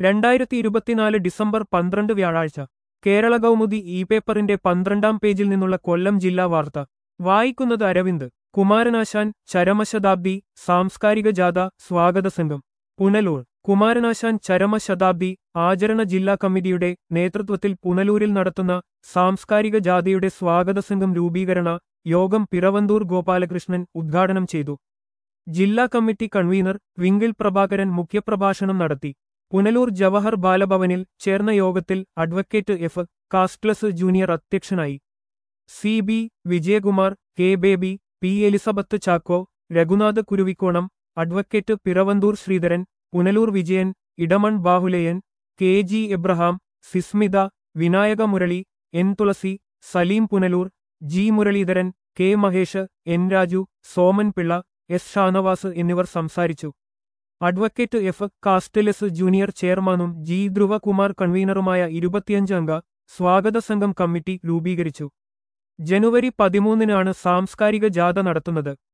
രണ്ടായിരത്തി ഇരുപത്തിനാല് ഡിസംബർ പന്ത്രണ്ട് വ്യാഴാഴ്ച കേരള കൗമുദി ഇ പേപ്പറിന്റെ പന്ത്രണ്ടാം പേജിൽ നിന്നുള്ള കൊല്ലം ജില്ലാ വാർത്ത വായിക്കുന്നത് അരവിന്ദ് കുമാരനാശാൻ ചരമശതാബ്ദി സാംസ്കാരിക ജാഥ സ്വാഗത സംഘം പുനലൂർ കുമാരനാശാൻ ചരമശതാബ്ദി ആചരണ ജില്ലാ കമ്മിറ്റിയുടെ നേതൃത്വത്തിൽ പുനലൂരിൽ നടത്തുന്ന സാംസ്കാരിക ജാഥയുടെ സ്വാഗത സംഘം രൂപീകരണ യോഗം പിറവന്തൂർ ഗോപാലകൃഷ്ണൻ ഉദ്ഘാടനം ചെയ്തു ജില്ലാ കമ്മിറ്റി കൺവീനർ വിങ്കിൽ പ്രഭാകരൻ മുഖ്യപ്രഭാഷണം നടത്തി പുനലൂർ ജവഹർ ബാലഭവനിൽ ചേർന്ന യോഗത്തിൽ അഡ്വക്കേറ്റ് എഫ് കാസ്റ്റ്ലസ് ജൂനിയർ അധ്യക്ഷനായി C B Vijayakumar K Baby P Elizabeth Chacko Raghunath Kuruvikkonam advocate Piravanthoor Sreedharan Punalur Vijayan Idamon Bahuleyan K G Abraham Sismitha Vinayaka Murali N Thulasi Saleem Punalur G Muraleedharan K Mahesh N Raju Soman Pillai S Shanavas എന്നിവർ സംസാരിച്ചു അഡ്വക്കേറ്റ് എഫ് കാസ്റ്റലസ് ജൂനിയർ ചെയർമാനും ജി ധ്രുവകുമാർ കൺവീനറുമായ ഇരുപത്തിയഞ്ച് അംഗ സ്വാഗത സംഘം കമ്മിറ്റി രൂപീകരിച്ചു ജനുവരി പതിമൂന്നിനാണ് സാംസ്കാരിക ജാഥ നടത്തുന്നത്